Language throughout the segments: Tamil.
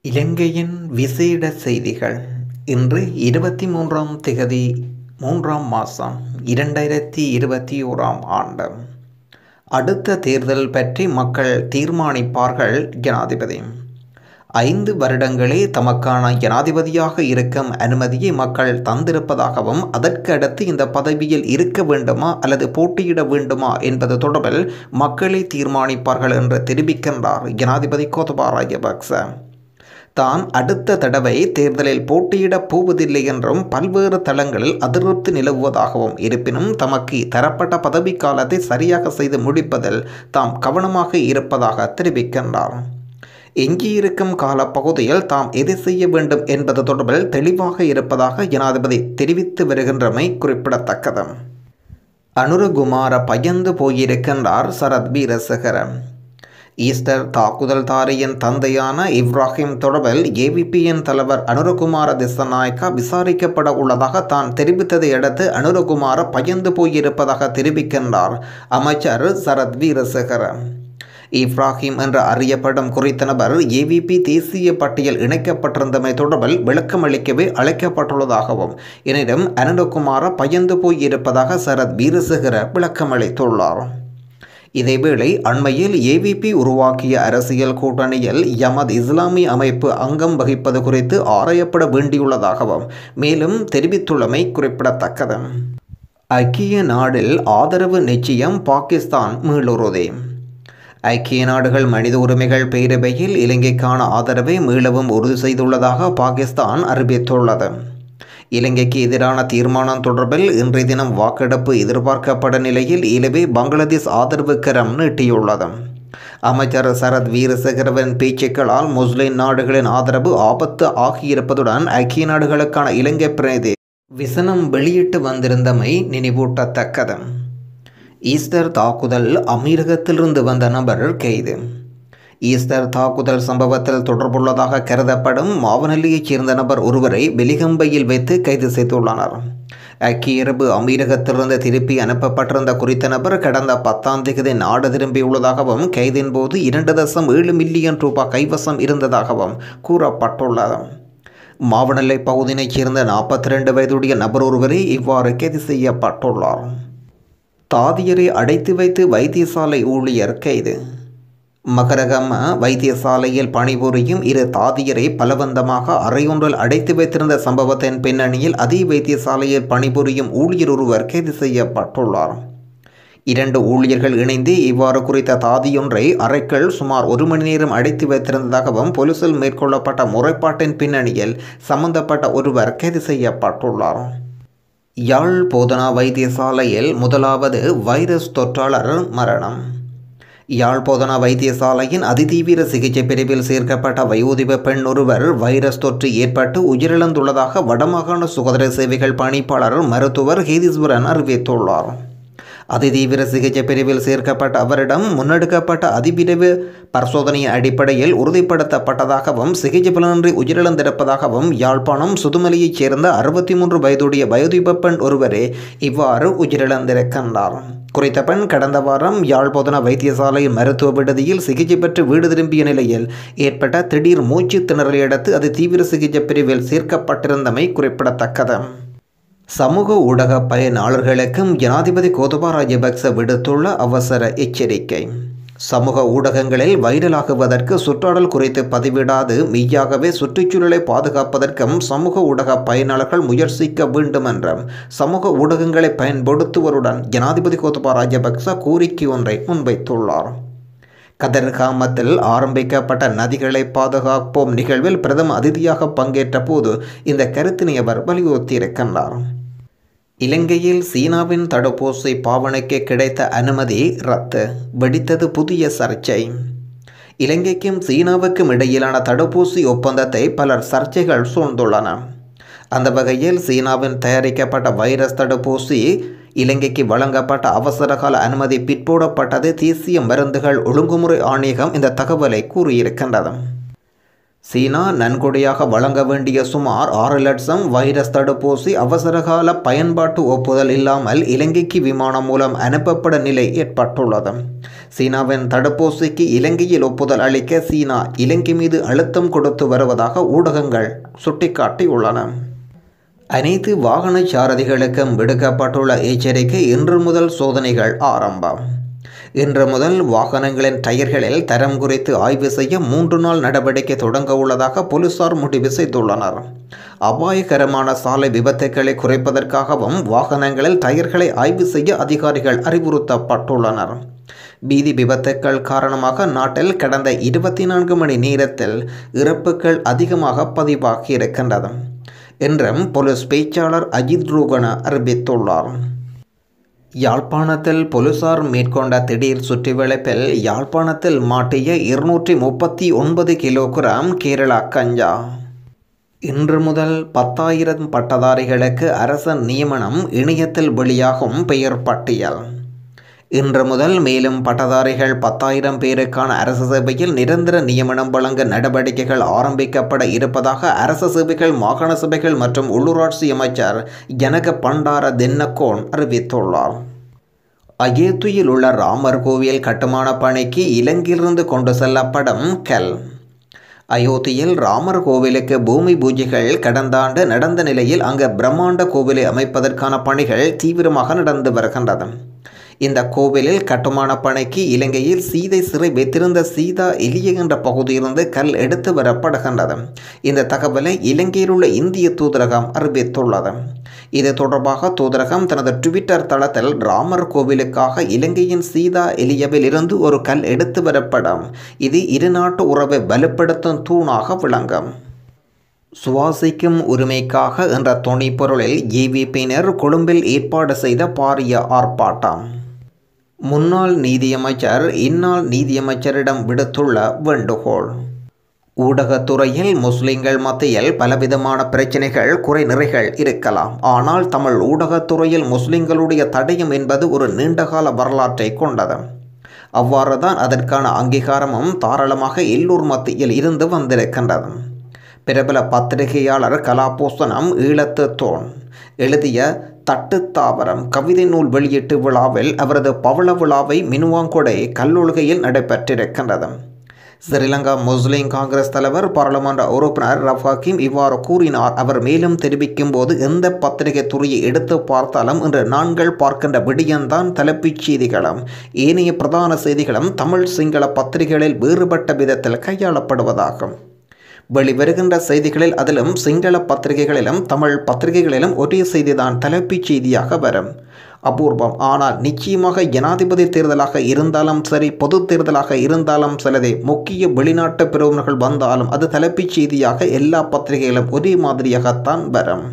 இலங்கையின் விசேட செய்திகள் இன்று இருபத்தி மூன்றாம் திகதி மூன்றாம் மாதம் இரண்டாயிரத்தி இருபத்தி ஓராம் ஆண்டு அடுத்த தேர்தல் பற்றி மக்கள் தீர்மானிப்பார்கள் ஜனாதிபதி ஐந்து வருடங்களே தமக்கான ஜனாதிபதியாக இருக்கும் அனுமதியை மக்கள் தந்திருப்பதாகவும் அதற்கு அடுத்து இந்த பதவியில் இருக்க வேண்டுமா அல்லது போட்டியிட வேண்டுமா என்பது தொடர்பில் மக்களே தீர்மானிப்பார்கள் என்று தெரிவிக்கின்றார் ஜனாதிபதி கோத்தபா ராஜபக்ச தான் அடுத்த தடவை தேர்தலில் போட்டியிடப் போவதில்லை என்றும் பல்வேறு தளங்களில் அதிருப்தி நிலவுவதாகவும் இருப்பினும் தமக்கு தரப்பட்ட பதவி காலத்தை சரியாக செய்து முடிப்பதில் தாம் கவனமாக இருப்பதாக தெரிவிக்கின்றார் எஞ்சியிருக்கும் காலப்பகுதியில் தாம் எதை செய்ய வேண்டும் என்பது தொடர்பில் தெளிவாக இருப்பதாக ஜனாதிபதி தெரிவித்து வருகின்றமை குறிப்பிடத்தக்கது அனுரகுமார பயந்து போயிருக்கின்றார் சரத் வீரசேகரன் ஈஸ்டர் தாக்குதல்தாரியின் தந்தையான இப்ராஹிம் தொடர்பில் ஏவிபியின் தலைவர் அனுரகுமார திசநாயக்கா விசாரிக்கப்பட உள்ளதாக தான் தெரிவித்ததை அடுத்து அனுரகுமார பயந்து போயிருப்பதாக தெரிவிக்கின்றார் அமைச்சர் சரத் வீரசேகர இப்ராஹிம் என்று அறியப்படும் குறித்த நபர் ஏவிபி தேசிய பட்டியல் இணைக்கப்பட்டிருந்தமை தொடர்பில் விளக்கமளிக்கவே அழைக்கப்பட்டுள்ளதாகவும் எனினும் அனுரகுமார பயந்து போயிருப்பதாக சரத் வீரசேகர விளக்கமளித்துள்ளார் இதேவேளை அண்மையில் ஏவிபி உருவாக்கிய அரசியல் கூட்டணியில் யமத் இஸ்லாமிய அமைப்பு அங்கம் வகிப்பது குறித்து ஆராயப்பட வேண்டியுள்ளதாகவும் மேலும் தெரிவித்துள்ளமை குறிப்பிடத்தக்கது ஐக்கிய நாடில் ஆதரவு நிச்சயம் பாகிஸ்தான் மீளுறுதி ஐக்கிய நாடுகள் மனித உரிமைகள் பேரவையில் இலங்கைக்கான ஆதரவை மீளவும் உறுதி செய்துள்ளதாக பாகிஸ்தான் அறிவித்துள்ளது இலங்கைக்கு எதிரான தீர்மானம் தொடர்பில் இன்றைய தினம் வாக்கெடுப்பு எதிர்பார்க்கப்பட நிலையில் இலவே பங்களாதேஷ் ஆதரவு கரம் நீட்டியுள்ளது அமைச்சர் சரத் வீரசேகரவின் பேச்சுக்களால் முஸ்லிம் நாடுகளின் ஆதரவு ஆபத்து ஆகியிருப்பதுடன் ஐக்கிய நாடுகளுக்கான இலங்கை பிரதிநிதி விசனம் வெளியிட்டு வந்திருந்தமை நினைவூட்டத்தக்கது ஈஸ்டர் தாக்குதல் அமீரகத்திலிருந்து வந்த நபர் கைது ஈஸ்டர் தாக்குதல் சம்பவத்தில் தொடர்புள்ளதாக கருதப்படும் மாவனல்லியைச் சேர்ந்த நபர் ஒருவரை வெலிகம்பையில் வைத்து கைது செய்துள்ளனர் ஐக்கிய அரபு அமீரகத்திலிருந்து திருப்பி அனுப்பப்பட்டிருந்த குறித்த நபர் கடந்த பத்தாம் தேதி நாடு திரும்பியுள்ளதாகவும் கைதின் போது இரண்டு தசம் ஏழு மில்லியன் ரூபாய் கைவசம் இருந்ததாகவும் கூறப்பட்டுள்ளது மாவனல்லை பகுதியினைச் சேர்ந்த நாற்பத்தி ரெண்டு வயதுடைய நபர் ஒருவரே இவ்வாறு கைது செய்யப்பட்டுள்ளார் தாதியரை அடைத்து வைத்து வைத்தியசாலை ஊழியர் கைது மகரகம வைத்தியசாலையில் பணிபுரியும் இரு தாதியரை பலவந்தமாக அறையொன்றில் அடைத்து வைத்திருந்த சம்பவத்தின் பின்னணியில் அதே வைத்தியசாலையில் பணிபுரியும் ஊழியர் ஒருவர் கைது செய்யப்பட்டுள்ளார் இரண்டு ஊழியர்கள் இணைந்து இவ்வாறு குறித்த தாதியொன்றை அறைக்குள் சுமார் ஒரு மணி நேரம் அடைத்து வைத்திருந்ததாகவும் போலீசில் மேற்கொள்ளப்பட்ட முறைப்பாட்டின் பின்னணியில் சம்பந்தப்பட்ட ஒருவர் கைது செய்யப்பட்டுள்ளார் யாழ் போதனா வைத்தியசாலையில் முதலாவது வைரஸ் தொற்றாளர் மரணம் யாழ் போதனா வைத்தியசாலையின் அதிதீவிர சிகிச்சை பிரிவில் சேர்க்கப்பட்ட வயோதிப பெண் ஒருவர் வைரஸ் தொற்று ஏற்பட்டு உயிரிழந்துள்ளதாக வடமாகாண சுகாதார சேவைகள் பணிப்பாளர் மருத்துவர் ஹேதீஸ்வரன் அறிவித்துள்ளார் அதிதீவிர சிகிச்சை பிரிவில் சேர்க்கப்பட்ட அவரிடம் முன்னெடுக்கப்பட்ட அதிவிரைவு பரிசோதனையின் அடிப்படையில் உறுதிப்படுத்தப்பட்டதாகவும் சிகிச்சை பலனின்றி உயிரிழந்திருப்பதாகவும் யாழ்ப்பாணம் சுதுமலையைச் சேர்ந்த அறுபத்தி மூன்று வயதுடைய வயோதிப பெண் ஒருவரே இவ்வாறு உயிரிழந்திருக்கின்றார் குறித்த பெண் கடந்த வாரம் யாழ்ப்பாண வைத்தியசாலையின் மருத்துவ விடுதியில் சிகிச்சை பெற்று வீடு திரும்பிய நிலையில் ஏற்பட்ட திடீர் மூச்சு திணறலை அடுத்து அது தீவிர சிகிச்சை பிரிவில் சேர்க்கப்பட்டிருந்தமை குறிப்பிடத்தக்கது சமூக ஊடக பயனாளர்களுக்கும் ஜனாதிபதி கோதபா ராஜபக்ச விடுத்துள்ள அவசர எச்சரிக்கை சமூக ஊடகங்களில் வைரலாகுவதற்கு சுற்றாடல் குறித்து பதிவிடாது மெய்யாகவே சுற்றுச்சூழலை பாதுகாப்பதற்கும் சமூக ஊடக பயனாளர்கள் முயற்சிக்க வேண்டும் என்றும் சமூக ஊடகங்களை பயன்படுத்துவருடன் ஜனாதிபதி கோத்தபா ராஜபக்ச கோரிக்கை ஒன்றை முன்வைத்துள்ளார் கதர்காமத்தில் ஆரம்பிக்கப்பட்ட நதிகளை பாதுகாப்போம் நிகழ்வில் பிரதம அதிதியாக பங்கேற்ற போது இந்த கருத்தினை அவர் வலியுறுத்தியிருக்கின்றார் இலங்கையில் சீனாவின் தடுப்பூசி பாவனைக்கு கிடைத்த அனுமதி ரத்து வெடித்தது புதிய சர்ச்சை இலங்கைக்கும் சீனாவுக்கும் இடையிலான தடுப்பூசி ஒப்பந்தத்தை பலர் சர்ச்சைகள் சூழ்ந்துள்ளன அந்த வகையில் சீனாவின் தயாரிக்கப்பட்ட வைரஸ் தடுப்பூசி இலங்கைக்கு வழங்கப்பட்ட அவசரகால அனுமதி பிற்போடப்பட்டது தேசிய மருந்துகள் ஒழுங்குமுறை ஆணையகம் இந்த தகவலை கூறியிருக்கின்றது சீனா நன்கொடையாக வழங்க வேண்டிய சுமார் ஆறு லட்சம் வைரஸ் தடுப்பூசி அவசரகால பயன்பாட்டு ஒப்புதல் இல்லாமல் இலங்கைக்கு விமானம் மூலம் அனுப்பப்பட நிலை ஏற்பட்டுள்ளது சீனாவின் தடுப்பூசிக்கு இலங்கையில் ஒப்புதல் அளிக்க சீனா இலங்கை மீது அழுத்தம் கொடுத்து வருவதாக ஊடகங்கள் சுட்டிக்காட்டியுள்ளன அனைத்து வாகன சாரதிகளுக்கும் விடுக்கப்பட்டுள்ள எச்சரிக்கை இன்று முதல் சோதனைகள் ஆரம்பம் இன்று முதல் வாகனங்களின் டயர்களில் தரம் குறித்து ஆய்வு செய்ய மூன்று நாள் நடவடிக்கை தொடங்க உள்ளதாக போலீசார் முடிவு செய்துள்ளனர் அபாயகரமான சாலை விபத்துக்களை குறைப்பதற்காகவும் வாகனங்களில் டயர்களை ஆய்வு செய்ய அதிகாரிகள் அறிவுறுத்தப்பட்டுள்ளனர் பீதி விபத்துக்கள் காரணமாக நாட்டில் கடந்த இருபத்தி நான்கு மணி நேரத்தில் இறப்புகள் அதிகமாக பதிவாகி இருக்கின்றது என்றும் போலீஸ் பேச்சாளர் அஜித் ரூகன அறிவித்துள்ளார் யாழ்ப்பாணத்தில் போலீசார் மேற்கொண்ட திடீர் சுற்றிவளைப்பில் யாழ்ப்பாணத்தில் மாட்டிய இருநூற்றி முப்பத்தி ஒன்பது கிலோகிராம் கேரளா கஞ்சா இன்று முதல் பத்தாயிரம் பட்டதாரிகளுக்கு அரச நியமனம் இணையத்தில் வெளியாகும் பெயர் பட்டியல் இன்று முதல் மேலும் பட்டதாரிகள் பத்தாயிரம் பேருக்கான அரசு சேவையில் நிரந்தர நியமனம் வழங்க நடவடிக்கைகள் ஆரம்பிக்கப்பட இருப்பதாக அரசு சேவைகள் மாகாண சபைகள் மற்றும் உள்ளூராட்சி அமைச்சர் ஜனக பண்டார தென்னக்கோன் அறிவித்துள்ளார் அயோத்தியில் உள்ள ராமர் கோவில் கட்டுமான பணிக்கு இலங்கையிலிருந்து கொண்டு செல்லப்படும் கல் அயோத்தியில் ராமர் கோவிலுக்கு பூமி பூஜைகள் கடந்த ஆண்டு நடந்த நிலையில் அங்கு பிரம்மாண்ட கோவிலை அமைப்பதற்கான பணிகள் தீவிரமாக நடந்து வருகின்றது இந்த கோவிலில் கட்டுமான பணிக்கு இலங்கையில் சீதை சிறை வைத்திருந்த சீதா எலிய என்ற பகுதியிலிருந்து கல் எடுத்து வரப்படுகின்றது இந்த தகவலை இலங்கையில் உள்ள இந்திய தூதரகம் அறிவித்துள்ளது இது தொடர்பாக தூதரகம் தனது ட்விட்டர் தளத்தில் ராமர் கோவிலுக்காக இலங்கையின் சீதா எலியவில் இருந்து ஒரு கல் எடுத்து வரப்படும் இது இருநாட்டு உறவை வலுப்படுத்தும் தூணாக விளங்கும் சுவாசிக்கும் உரிமைக்காக என்ற துணை பொருளில் ஏவிபியினர் கொழும்பில் ஏற்பாடு செய்த பாரிய ஆர்ப்பாட்டம் முன்னாள் நீதியமைச்சர் இந்நாள் நீதியமைச்சரிடம் விடுத்துள்ள வேண்டுகோள் ஊடகத்துறையில் முஸ்லிம்கள் மத்தியில் பலவிதமான பிரச்சனைகள் குறைநிறைகள் இருக்கலாம் ஆனால் தமிழ் ஊடகத்துறையில் முஸ்லிம்களுடைய தடயம் என்பது ஒரு நீண்டகால வரலாற்றை கொண்டது அவ்வாறு தான் அதற்கான அங்கீகாரமும் தாராளமாக எல்லோர் மத்தியில் இருந்து வந்திருக்கின்றது பிரபல பத்திரிகையாளர் கலாபூசணம் ஈழத்து தோன் எழுதிய தட்டுத்தாவரம் கவிதை நூல் வெளியீட்டு விழாவில் அவரது பவள விழாவை மினுவாங்கொடை கல்லொழுகையில் நடைபெற்றிருக்கின்றது ஸ்ரீலங்கா முஸ்லிம் காங்கிரஸ் தலைவர் பாராளுமன்ற உறுப்பினர் ரஃப் ஹக்கீம் இவ்வாறு கூறினார் அவர் மேலும் தெரிவிக்கும் போது எந்த பத்திரிகை துறையை எடுத்து பார்த்தாலும் இன்று நான்கள் பார்க்கின்ற விடியந்தான் தலைப்புச் செய்திகளும் ஏனைய பிரதான செய்திகளும் தமிழ் சிங்கள பத்திரிகைகளில் வேறுபட்ட விதத்தில் கையாளப்படுவதாகும் வெளிவருகின்ற செய்திகளில் அதிலும் சிங்கள பத்திரிகைகளிலும் தமிழ் பத்திரிகைகளிலும் ஒரே செய்திதான் தலைப்புச் செய்தியாக வரும் அபூர்வம் ஆனால் நிச்சயமாக ஜனாதிபதி தேர்தலாக இருந்தாலும் சரி பொது தேர்தலாக இருந்தாலும் சிலதே முக்கிய வெளிநாட்டு பிரமுகர்கள் வந்தாலும் அது தலைப்புச் செய்தியாக எல்லா பத்திரிகைகளும் ஒரே மாதிரியாகத்தான் வரும்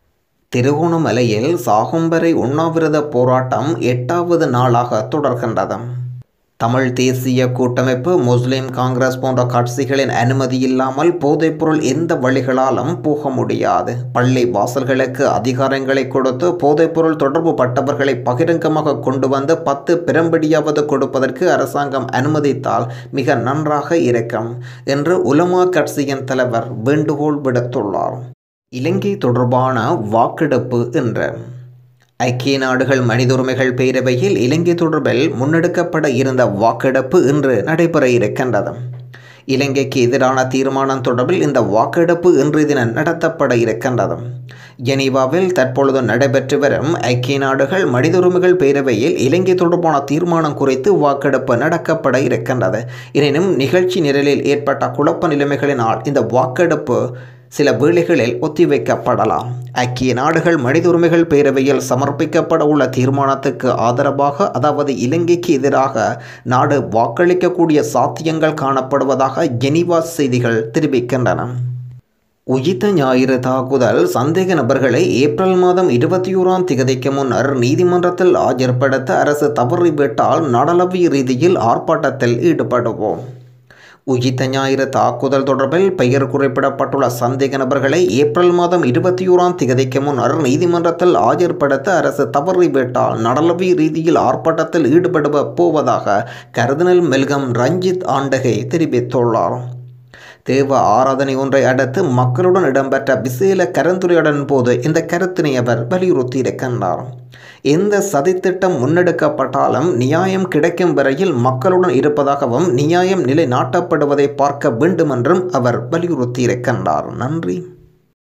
திருகோணமலையில் சாகும்பரை உண்ணாவிரத போராட்டம் எட்டாவது நாளாக தொடர்கின்றது தமிழ் தேசிய கூட்டமைப்பு முஸ்லிம் காங்கிரஸ் போன்ற கட்சிகளின் அனுமதி இல்லாமல் போதைப்பொருள் எந்த வழிகளாலும் போக முடியாது பள்ளி வாசல்களுக்கு அதிகாரங்களை கொடுத்து போதைப்பொருள் தொடர்பு பட்டவர்களை பகிரங்கமாக கொண்டு வந்து பத்து பிரம்படியாவது கொடுப்பதற்கு அரசாங்கம் அனுமதித்தால் மிக நன்றாக இருக்கும் என்று உலமா கட்சியின் தலைவர் வேண்டுகோள் விடுத்துள்ளார் இலங்கை தொடர்பான வாக்கெடுப்பு என்ற ஐக்கிய நாடுகள் மனித உரிமைகள் பேரவையில் இலங்கை தொடர்பில் முன்னெடுக்கப்பட இருந்த வாக்கெடுப்பு இன்று நடைபெற இருக்கின்றது இலங்கைக்கு எதிரான தீர்மானம் தொடர்பில் இந்த வாக்கெடுப்பு இன்றைய தினம் நடத்தப்பட இருக்கின்றது ஜெனீவாவில் தற்பொழுது நடைபெற்று வரும் ஐக்கிய நாடுகள் மனித உரிமைகள் பேரவையில் இலங்கை தொடர்பான தீர்மானம் குறித்து வாக்கெடுப்பு நடக்கப்பட இருக்கின்றது எனினும் நிகழ்ச்சி நிரலில் ஏற்பட்ட குழப்ப நிலைமைகளினால் இந்த வாக்கெடுப்பு சில வேளைகளில் ஒத்திவைக்கப்படலாம் ஐக்கிய நாடுகள் மனித உரிமைகள் பேரவையில் சமர்ப்பிக்கப்பட உள்ள தீர்மானத்துக்கு ஆதரவாக அதாவது இலங்கைக்கு எதிராக நாடு வாக்களிக்கக்கூடிய சாத்தியங்கள் காணப்படுவதாக ஜெனீவா செய்திகள் தெரிவிக்கின்றன உயித்த ஞாயிறு தாக்குதல் சந்தேக நபர்களை ஏப்ரல் மாதம் இருபத்தி ஓராம் திகதிக்கு முன்னர் நீதிமன்றத்தில் ஆஜர்படுத்த அரசு தவறிவிட்டால் நாடளவிய ரீதியில் ஆர்ப்பாட்டத்தில் ஈடுபடுவோம் உயித்த ஞாயிறு தாக்குதல் தொடர்பில் பெயர் குறிப்பிடப்பட்டுள்ள சந்தேக நபர்களை ஏப்ரல் மாதம் இருபத்தி ஓராம் திகதிக்கு முன்னர் நீதிமன்றத்தில் ஆஜர்படுத்த அரசு தவறிவிட்டால் நடலவி ரீதியில் ஆர்ப்பாட்டத்தில் ஈடுபடுவ போவதாக கருதினல் மெல்கம் ரஞ்சித் ஆண்டகை தெரிவித்துள்ளார் தேவ ஆராதனை ஒன்றை அடுத்து மக்களுடன் இடம்பெற்ற விசேல கருந்துரையுடன் போது இந்த கருத்தினை அவர் வலியுறுத்தியிருக்கின்றார் எந்த சதித்திட்டம் முன்னெடுக்கப்பட்டாலும் நியாயம் கிடைக்கும் வரையில் மக்களுடன் இருப்பதாகவும் நியாயம் நிலை நாட்டப்படுவதை பார்க்க வேண்டும் என்றும் அவர் வலியுறுத்தியிருக்கின்றார் நன்றி